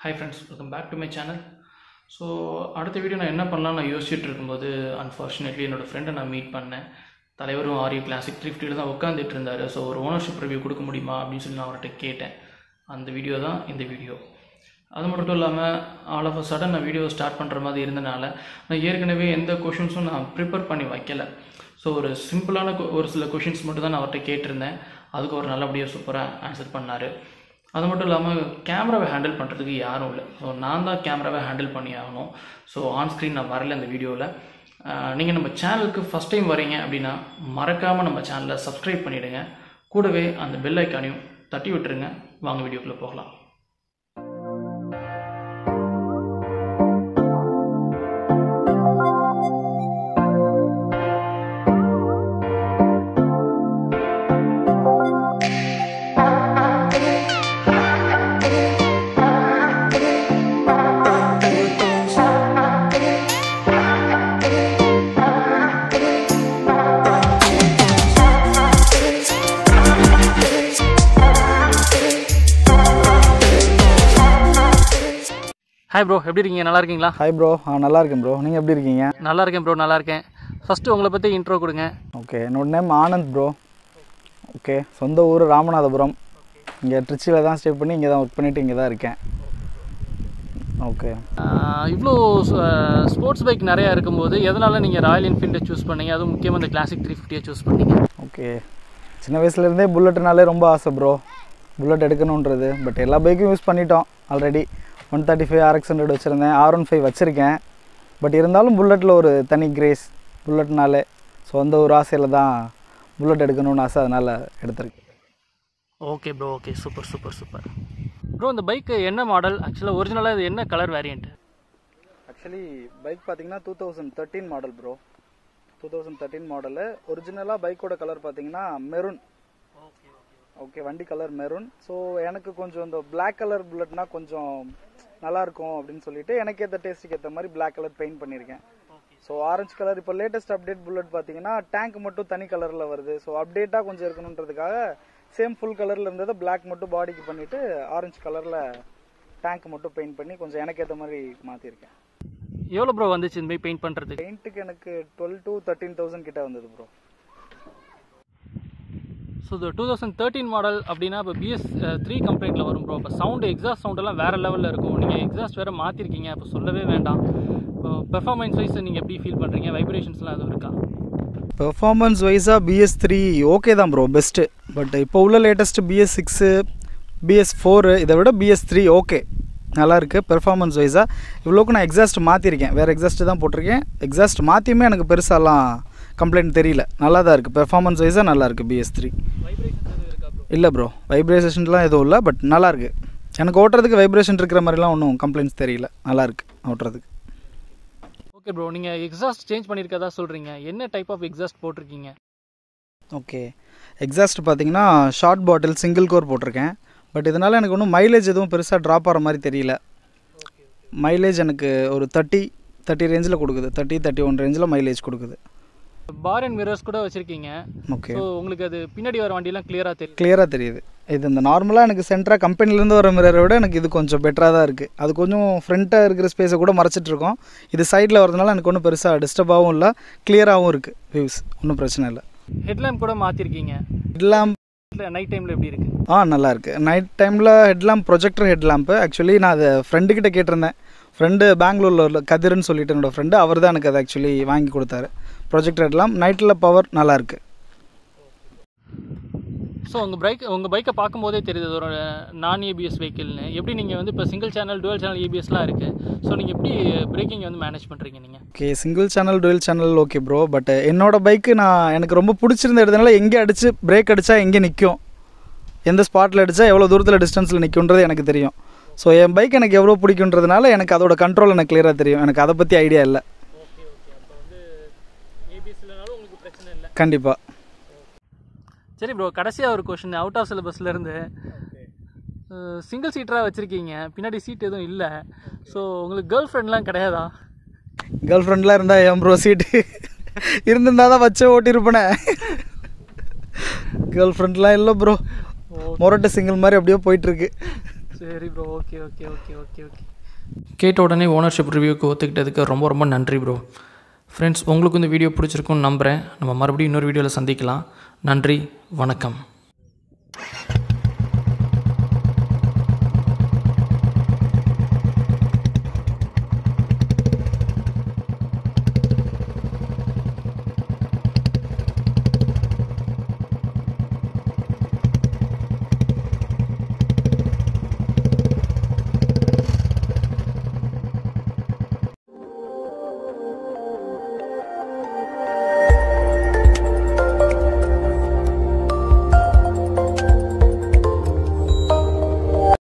hi friends welcome back to my channel so அடுத்த video நான் என்ன பண்ணலாம்னு நான் யோசிச்சுட்டு இருக்கும்போது அன்ஃபார்ச்சுனேட்லி என்னோடய ஃப்ரெண்டை நான் மீட் பண்ணேன் தலைவரும் ஆரி கிளாசிக் த்ரிஃப்டியில் தான் உட்காந்துட்டு இருந்தார் ஸோ ஒரு ஓனர்ஷிப் ரிவ்யூ கொடுக்க முடியுமா அப்படின்னு சொல்லி நான் அவர்கிட்ட கேட்டேன் அந்த வீடியோ தான் இந்த வீடியோ அது மட்டும் இல்லாமல் ஆல் ஆஃப் அ சடன் நான் வீடியோ ஸ்டார்ட் பண்ணுற மாதிரி இருந்தனால நான் ஏற்கனவே எந்த கொஷின்ஸும் நான் ப்ரிப்பேர் பண்ணி வைக்கல ஸோ ஒரு சிம்பிளான கொ- ஒரு சில கொஷின்ஸ் மட்டும் தான் நான் அவர்கிட்ட கேட்டிருந்தேன் அதுக்கு அவர் நல்லபடியாக சூப்பராக ஆன்சர் பண்ணார் அது மட்டும் இல்லாமல் கேமராவை ஹேண்டில் பண்ணுறதுக்கு யாரும் இல்லை ஸோ நான் தான் கேமராவை ஹேண்டில் பண்ணி ஆகணும் ஸோ ஆன் ஸ்க்ரீன் நான் வரல அந்த வீடியோவில் நீங்கள் நம்ம சேனலுக்கு ஃபஸ்ட் டைம் வரீங்க அப்படின்னா மறக்காமல் நம்ம சேனலை சப்ஸ்கிரைப் பண்ணிவிடுங்க கூடவே அந்த பெல் ஐக்கானையும் தட்டி விட்டுருங்க வாங்க வீடியோக்குள்ளே போகலாம் ஹாய் ப்ரோ எப்படி இருக்கீங்க நல்லா இருக்கீங்களா ஹாய் ப்ரோ ஆ நல்லா இருக்கேன் ப்ரோ நீங்கள் எப்படி இருக்கீங்க நல்லா இருக்கேன் ப்ரோ நல்லா இருக்கேன் ஃபஸ்ட்டு உங்களை பற்றி இன்ட்ரோ கொடுங்க ஓகே என்னோட நேம் ஆனந்த் ப்ரோ ஓகே சொந்த ஊர் ராமநாதபுரம் இங்கே ட்ரிச்சியில் தான் ஸ்டே பண்ணி இங்கே தான் ஒர்க் பண்ணிவிட்டு இங்கே தான் இருக்கேன் ஓகே இவ்வளோ ஸ்போர்ட்ஸ் பைக் நிறையா இருக்கும்போது எதனால் நீங்கள் ராயல் என்ஃபீல்டை சூஸ் பண்ணீங்க அதுவும் முக்கியமாக இந்த கிளாசிக் த்ரீ ஃபிஃப்டியை சூஸ் பண்ணீங்க ஓகே சின்ன வயசுலேருந்தே புல்லட்னாலே ரொம்ப ஆசை ப்ரோ புல்லட் எடுக்கணுன்றது பட் எல்லா பைக்கும் யூஸ் பண்ணிட்டோம் already one thirty five RX hundred வச்சுருந்தேன் ஆர் ஒன் ஃபைவ் வச்சுருக்கேன் பட் இருந்தாலும் புல்லட்டில் ஒரு தனி கிரேஸ் புல்லட்னாலே ஸோ அந்த ஒரு ஆசையில் தான் புல்லட் எடுக்கணும்னு ஆசை அதனால் எடுத்திருக்கேன் okay bro okay super super super bro இந்த பைக்கு என்ன மாடல் ஆக்சுவலாக ஒரிஜினலாக இது என்ன கலர் வேரியண்ட் ஆக்சுவலி பைக் பார்த்தீங்கன்னா two thousand thirteen model bro two thousand thirteen model ஒரிஜினலாக பைக்கோட கலர் பார்த்தீங்கன்னா மெரூன் ஓகே வண்டி கலர் மெரூன் ஸோ எனக்கு கொஞ்சம் இந்த Black கலர் புல்லட்னா கொஞ்சம் நல்லா இருக்கும் அப்படின்னு சொல்லிட்டு எனக்கு ஏற்ற டேஸ்ட்டுக்கு ஏற்ற மாதிரி Black கலர் பெயிண்ட் பண்ணியிருக்கேன் ஸோ ஆரஞ்சு கலர் இப்போ லேட்டஸ்ட் அப்டேட் புல்லட் பார்த்தீங்கன்னா டேங்க் மட்டும் தனி கலரில் வருது ஸோ அப்டேட்டாக கொஞ்சம் இருக்கணுன்றதுக்காக சேம் ஃபுல் கலரில் இருந்ததை Black மட்டும் பாடிக்கு பண்ணிவிட்டு ஆரஞ்சு கலரில் டேங்க் மட்டும் பெயிண்ட் பண்ணி கொஞ்சம் எனக்கு ஏற்ற மாதிரி மாற்றிருக்கேன் எவ்வளோ ப்ரோ வந்துச்சு இந்த மாதிரி பெயிண்ட் பண்ணுறதுக்கு பெயிண்ட்டுக்கு எனக்கு டுவெல் டு தேர்ட்டீன் தௌசண்ட் கிட்ட வந்தது ப்ரோ ஸோ இது டூ தௌசண்ட் தேர்ட்டின் மாடல் அப்படின்னா இப்போ பிஎஸ் த்ரீ கம்ப்ளைண்ட்டில் வரும் ப்ரோ இப்போ சவுண்டு எக்ஸாஸ்ட் சவுண்டெல்லாம் வேறு லெவலில் இருக்கும் நீங்கள் எக்ஸாஸ்ட் வேறு மாற்றிருக்கீங்க அப்போ சொல்லவே வேண்டாம் இப்போ பெர்ஃபார்மன்ஸ் வைஸ் நீங்கள் எப்படி ஃபீல் பண்ணுறீங்க வைப்ரேஷன்ஸ்லாம் எதுவும் இருக்கா பெர்ஃபார்மன்ஸ் வைஸாக பிஎஸ் த்ரீ ஓகே தான் ப்ரோ பெஸ்ட்டு பட் இப்போ உள்ள latest BS six BS four இதை விட பிஎஸ் த்ரீ ஓகே நல்லா இருக்கு பெர்ஃபார்மன்ஸ் வைஸாக இவ்வளோக்கு நான் எக்ஸாஸ்ட் மாற்றிருக்கேன் வேறு எக்ஸாஸ்ட் தான் போட்டிருக்கேன் எக்ஸாஸ்ட் மாற்றியுமே எனக்கு பெருசாலாம் கம்ப்ளைண்ட் தெரியல நல்லா தான் இருக்குது பெர்ஃபார்மன்ஸ் வைஸாக நல்லா இருக்குது பிஎஸ் த்ரீ வைப்ரேஷன்ஸ் எதுவும் இருக்கா ப்ரோ இல்லை ப்ரோ வைப்ரேஷன்லாம் எதுவும் இல்லை பட் நல்லா இருக்கு எனக்கு ஓட்டுறதுக்கு வைப்ரேஷன் இருக்கிற மாதிரிலாம் ஒன்றும் கம்ப்ளைண்ட்ஸ் தெரியல நல்லா இருக்கு ஓட்டுறதுக்கு ஓகே ப்ரோ நீங்கள் எக்ஸாஸ்ட் சேஞ்ச் பண்ணியிருக்கதா சொல்கிறீங்க என்ன டைப் ஆஃப் எக்ஸாஸ்ட் போட்டிருக்கீங்க ஓகே எக்ஸாஸ்ட் பார்த்தீங்கன்னா ஷார்ட் பாட்டில் சிங்கிள் கோர் போட்டிருக்கேன் பட் இதனால் எனக்கு ஒன்றும் மைலேஜ் எதுவும் பெருசாக ட்ராப் ஆகிற மாதிரி தெரியல மைலேஜ் எனக்கு ஒரு தேர்ட்டி தேர்ட்டி ரேஞ்சில் கொடுக்குது தேர்ட்டி தேர்ட்டி ஒன் ரேஞ்சில் மைலேஜ் கொடுக்குது பார் அண்ட் மிரர்ஸ் கூட வச்சுருக்கீங்க ஓகே ஸோ உங்களுக்கு அது பின்னாடி வர வண்டியெல்லாம் கிளியராக தெரியும் கிளியராக தெரியுது இது இந்த நார்மலாக எனக்கு சென்டராக கம்பெனிலேருந்து வர மிரரை விட எனக்கு இது கொஞ்சம் பெட்டராக தான் இருக்குது அது கொஞ்சம் ஃப்ரண்ட்டாக இருக்கிற ஸ்பேஸை கூட மறைச்சிட்டு இருக்கோம் இது சைடில் வரதுனால எனக்கு ஒன்றும் பெருசாக டிஸ்டர்பாகவும் இல்லை கிளியராகவும் இருக்குது வியூஸ் ஒன்றும் பிரச்சனை இல்லை ஹெட்லாம்ப் கூட மாற்றிருக்கீங்க ஹெட்லாம்ப் நைட் டைமில் எப்படி இருக்குது ஆ நல்லா இருக்கு நைட் டைமில் ஹெட்லாம்ப் ப்ரொஜெக்டர் ஹெட்லாம்ப்பு ஆக்சுவலி நான் அதை ஃப்ரெண்டு கிட்ட கேட்டிருந்தேன் ஃப்ரெண்டு பெங்களூரில் உள்ள கதிர்னு சொல்லிட்டு என்னோட ஃப்ரெண்டு அவர் தான் எனக்கு அதை ஆக்சுவலி வாங்கி கொடுத்தாரு ப்ரொஜெக்டர் ஹெட்லாம்ப் நைட்டில் பவர் நல்லா இருக்கு ஸோ உங்கள் பைக் உங்கள் பைக்கை பார்க்கும்போதே தெரியுது இது ஒரு நான் ஏபிஎஸ் வெஹிக்கிள்னு எப்படி நீங்கள் வந்து இப்போ சிங்கிள் சேனல் டுவல் சேனல் ஏபிஎஸ்லாம் இருக்குது ஸோ நீங்கள் எப்படி பிரேக்கிங் வந்து மேனேஜ் பண்ணுறீங்க நீங்கள் okay single channel dual channel okay bro but என்னோட பைக்கு நான் எனக்கு ரொம்ப பிடிச்சிருந்த இடத்துனால எங்கே அடித்து பிரேக் அடித்தா எங்கே நிற்கும் எந்த ஸ்பாட்டில் அடித்தா எவ்வளோ தூரத்தில் டிஸ்டன்ஸில் நிற்குன்றது எனக்கு தெரியும் ஸோ என் பைக் எனக்கு எவ்வளோ பிடிக்குன்றதுனால எனக்கு அதோட கண்ட்ரோல் எனக்கு கிளியராக தெரியும் எனக்கு அதை பற்றி ஐடியா இல்லை ஓகே ஓகே அப்போ வந்து ஏபிஎஸ் இல்லைனாலும் உங்களுக்கு பிரச்சனை இல்லை கண்டிப்பாக சரி ப்ரோ கடைசியாக ஒரு கொஷின் அவுட் ஆஃப் சிலபஸ்லேருந்து சிங்கிள் சீட்டராக வச்சுருக்கீங்க பின்னாடி சீட் எதுவும் இல்லை ஸோ உங்களுக்கு கேர்ள் ஃப்ரெண்ட்லாம் கிடையாதா கேர்ள் ஃப்ரெண்ட்லாம் இருந்தால் என் ப்ரோ சீட்டு இருந்திருந்தா தான் வச்சே ஓட்டியிருப்பேனே கேர்ள் ஃப்ரெண்ட்லாம் இல்லை ப்ரோ மொரட்டு சிங்கிள் மாதிரி அப்படியே போயிட்டுருக்கு சரி bro okay okay okay okay okay கேட்ட உடனே ஓனர்ஷிப் ரிவ்யூக்கு ஒத்துக்கிட்டதுக்கு ரொம்ப ரொம்ப நன்றி ப்ரோ ஃப்ரெண்ட்ஸ் உங்களுக்கு இந்த வீடியோ பிடிச்சிருக்குன்னு நம்புகிறேன் நம்ம மறுபடியும் இன்னொரு வீடியோவில் சந்திக்கலாம் நன்றி வணக்கம்